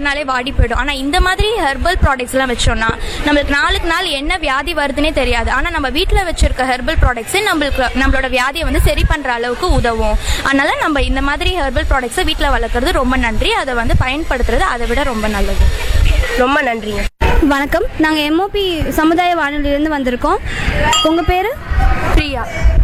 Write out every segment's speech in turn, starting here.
நாளே வாடி போயிடும் ஆனா இந்த மாதிரி ஹெர்பல் ப்ராடக்ட்ஸ் எல்லாம் வச்சோம்னா நம்மளுக்கு நாளுக்கு நாள் என்ன வியாதி வருதுன்னே தெரியாது ஆனா நம்ம வீட்ல வச்சிருக்க ஹெர்பல் ப்ராடக்ட்ஸ் நம்மளுக்கு நம்மளோட வியாதியை வந்து சரி பண்ற அளவுக்கு உதவும் அதனால நம்ம இந்த மாதிரி ஹெர்பல் ப்ராடக்ட்ஸை வீட்ல வளர்க்குறது ரொம்ப நன்றி அதை வந்து பயன்படுத்துறது அதை விட ரொம்ப நல்லது ரொம்ப நன்றிங்க வணக்கம் நாங்கள் எம்ஓபி சமுதாய வானொலியிலேருந்து வந்திருக்கோம் உங்கள் பேர் பிரியா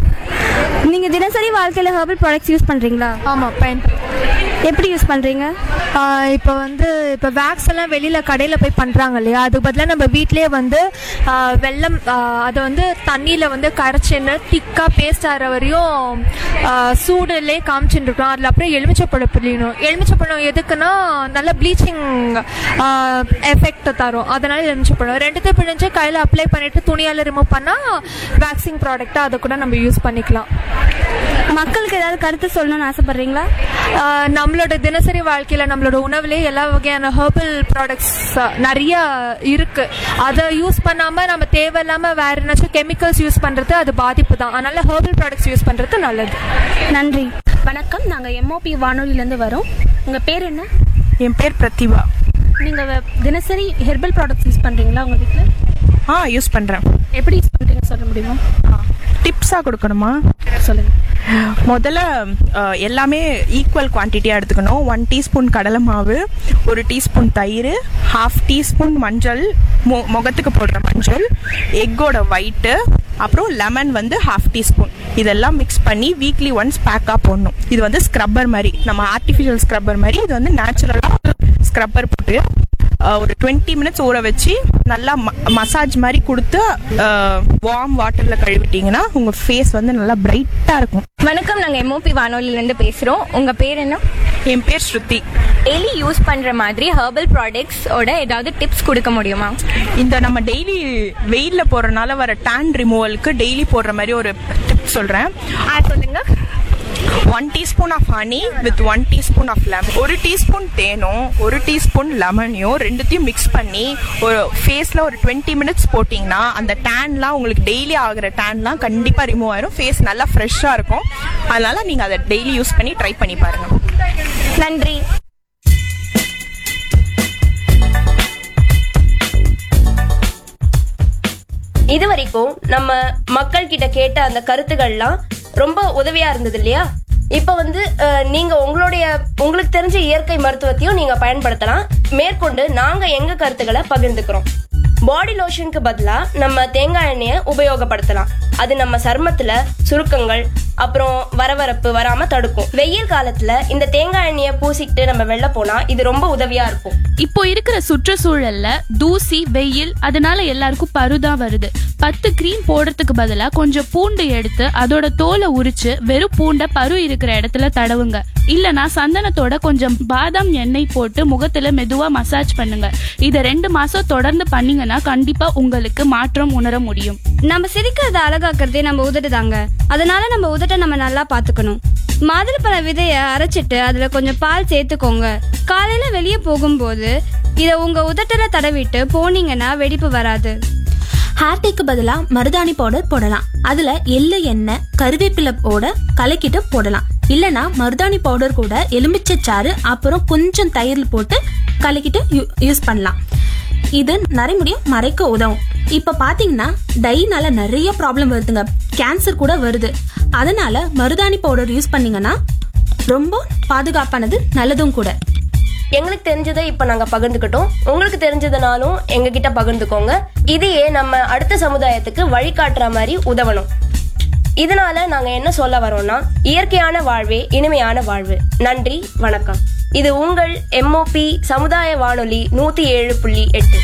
நீங்கள் தினசரி வாழ்க்கையில் ஹெர்பல் ப்ராடக்ட்ஸ் யூஸ் பண்ணுறீங்களா ஆமாம் பயன் எப்படி யூஸ் பண்ணுறீங்க இப்போ வந்து இப்போ வேக்ஸ் எல்லாம் வெளியில் கடையில் போய் பண்ணுறாங்க இல்லையா அதுக்கு பதிலாக நம்ம வீட்டிலேயே வந்து ஆ, வெல்லம் ஆ, அதை வந்து தண்ணியில் வந்து கரைச்சின்னு திக்காக பேஸ்ட் ஆகிற வரையும் ஆ, சூடுலே காமிச்சுட்டு இருக்கோம் அதில் அப்புறம் எலுமிச்சப்பழம் பிழியணும் எலுமிச்சப்பழம் எதுக்குன்னா நல்ல ப்ளீச்சிங் எஃபெக்ட் தரும் அதனால எலுமிச்சப்பழம் ரெண்டுத்தையும் பிழிஞ்சு கையில் அப்ளை பண்ணிவிட்டு துணியால் ரிமூவ் பண்ணால் வேக்சிங் ப்ராடக்டாக அதை கூட நம்ம யூஸ் பண்ணிக்கலாம் மக்களுக்கு ஏதாவது கருத்து சொல்லணும்னு ஆசைப்பட்றீங்களா ஆஹ் நம்மளோட தினசரி வாழ்க்கையில் நம்மளோட உணவுலேயே எல்லா வகையான ஹெர்பல் ப்ராடக்ட்ஸ் நிறைய இருக்கு அதை யூஸ் பண்ணாமல் நம்ம தேவையில்லாமல் வேற என்னாச்சும் கெமிக்கல்ஸ் யூஸ் பண்ணுறது அது பாதிப்பு தான் அதனால ஹெர்பல் ப்ராடக்ட்ஸ் யூஸ் பண்ணுறது நல்லது நன்றி வணக்கம் நாங்கள் எம்ஓபி வானொலியிலேருந்து வரோம் உங்கள் பேர் என்ன என் பேர் பிரதிபா நீங்கள் தினசரி ஹெர்பல் ப்ராடக்ட்ஸ் யூஸ் பண்ணுறீங்களா உங்கள் வீட்டில் ஆ யூஸ் பண்ணுறேன் எப்படி யூஸ் பண்ணுறீங்க சொல்ல முடியுமா டிப்ஸாக கொடுக்கணுமா சொல்லுங்கள் முதல்ல அஹ், எல்லாமே ஈக்குவல் குவான்டிட்டியாக எடுத்துக்கணும் ஒன் டீஸ்பூன் கடலை மாவு ஒரு டீஸ்பூன் தயிர் ஹாஃப் டீஸ்பூன் மஞ்சள் மு முகத்துக்கு போடுற மஞ்சள் எக்கோட ஒயிட்டு அப்புறம் லெமன் வந்து ஹாஃப் டீஸ்பூன் இதெல்லாம் மிக்ஸ் பண்ணி வீக்லி ஒன்ஸ் பேக்காக போடணும் இது வந்து ஸ்க்ரப்பர் மாதிரி நம்ம ஆர்டிஃபிஷியல் ஸ்க்ரப்பர் மாதிரி இது வந்து நேச்சுரலாக ஸ்க்ரப்பர் போட்டு அஹ், ஒரு டுவெண்ட்டி மினிட்ஸ் ஊற வச்சு நல்லா மசாஜ் மாதிரி கொடுத்து வார்ம் வாட்டரில் கழுவிட்டீங்கன்னா உங்கள் ஃபேஸ் வந்து நல்லா பிரைட்டாக இருக்கும் வணக்கம் நாங்க எம்ஓபி வானொலியிலேருந்து பேசுறோம் உங்க பேர் என்ன என் பேர் ஸ்ருதி டெய்லி யூஸ் பண்ற மாதிரி ஹெர்பல் ப்ராடக்ட்ஸ் ஓட ஏதாவது டிப்ஸ் கொடுக்க முடியுமா இந்த நம்ம டெய்லி வெயிலில் போடுறதுனால வர டேன் ரிமூவலுக்கு டெய்லி போடுற மாதிரி ஒரு டிப் சொல்கிறேன் ஆ சொல்லுங்க one teaspoon of honey with one teaspoon of lemon ஒரு டீஸ்பூன் தேனும் ஒரு டீஸ்பூன் லெமனையும் ரெண்டுத்தையும் மிக்ஸ் பண்ணி ஒரு ஃபேஸில் ஒரு டுவெண்ட்டி மினிட்ஸ் போட்டிங்கன்னா அந்த டேன்லாம் உங்களுக்கு டெய்லி ஆகிற டேன்லாம் கண்டிப்பாக ரிமூவ் ஆயிரும் ஃபேஸ் நல்லா ஃப்ரெஷ்ஷாக இருக்கும் அதனால நீங்கள் அதை டெய்லி யூஸ் பண்ணி ட்ரை பண்ணி பாருங்கள் நன்றி இது வரைக்கும் நம்ம மக்கள் கிட்ட கேட்ட அந்த கருத்துக்கள்லாம் ரொம்ப உதவியா இருந்தது இல்லையா இப்ப வந்து அஹ், நீங்க உங்களுடைய உங்களுக்கு தெரிஞ்ச இயற்கை மருத்துவத்தையும் நீங்க பயன்படுத்தலாம் மேற்கொண்டு நாங்க எங்க கருத்துக்களை பகிர்ந்துக்கிறோம் பாடி லோஷனுக்கு பதிலா நம்ம தேங்காய் எண்ணெயை உபயோகப்படுத்தலாம் அது நம்ம சருமத்துல சுருக்கங்கள் அப்புறம் வரவரப்பு வராம தடுக்கும் வெயில் காலத்துல இந்த தேங்காய் எண்ணெயை பூசிக்கிட்டு நம்ம வெளில போனா இது ரொம்ப உதவியா இருக்கும் இப்போ இருக்கிற சுற்றுச்சூழல்ல தூசி வெயில் அதனால எல்லாருக்கும் பருதான் வருது பத்து கிரீம் போடுறதுக்கு பதிலா கொஞ்சம் பூண்டு எடுத்து அதோட தோலை உரிச்சு வெறும் பூண்டை பரு இருக்கிற இடத்துல தடவுங்க இல்லனா சந்தனத்தோட கொஞ்சம் பாதாம் எண்ணெய் போட்டு முகத்துல மெதுவா மசாஜ் பண்ணுங்க இத ரெண்டு மாசம் தொடர்ந்து பண்ணீங்கன்னா கண்டிப்பா உங்களுக்கு மாற்றம் உணர முடியும் நம்ம சிரிக்கிறத அழகாக்குறதே நம்ம உதட்டு தாங்க அதனால நம்ம உதட்டை நம்ம நல்லா பார்த்துக்கணும் மாதுளப்பழ விதைய அரைச்சிட்டு அதுல கொஞ்சம் பால் சேர்த்துக்கோங்க காலையில வெளியே போகும்போது இதை உங்க உதட்டுல தடவிட்டு போனீங்கன்னா வெடிப்பு வராது ஹேர் டேக்கு பதிலாக மருதாணி பவுடர் போடலாம் அதில் எள்ளு எண்ணெய் கருவேப்பிலை போட கலக்கிட்டு போடலாம் இல்லனா மருதாணி பவுடர் கூட எலுமிச்சை சாறு அப்புறம் கொஞ்சம் தயிர் போட்டு கலக்கிட்டு யூஸ் பண்ணலாம் இது நரைமுடியை மறைக்க உதவும் இப்போ பார்த்தீங்கன்னா டைனால நிறைய ப்ராப்ளம் வருதுங்க கேன்சர் கூட வருது அதனால மருதாணி பவுடர் யூஸ் பண்ணீங்கன்னா ரொம்ப பாதுகாப்பானது நல்லதும் கூட எங்களுக்கு தெரிஞ்சதை இப்ப நாங்க பகிர்ந்துக்கிட்டோம் உங்களுக்கு தெரிஞ்சதுனாலும் எங்க கிட்ட பகிர்ந்துக்கோங்க இதையே நம்ம அடுத்த சமுதாயத்துக்கு வழிகாட்டுற மாதிரி உதவணும் இதனால நாங்க என்ன சொல்ல வரோம்னா இயற்கையான வாழ்வே இனிமையான வாழ்வு நன்றி வணக்கம் இது உங்கள் எம்ஓபி சமுதாய வானொலி நூத்தி ஏழு புள்ளி எட்டு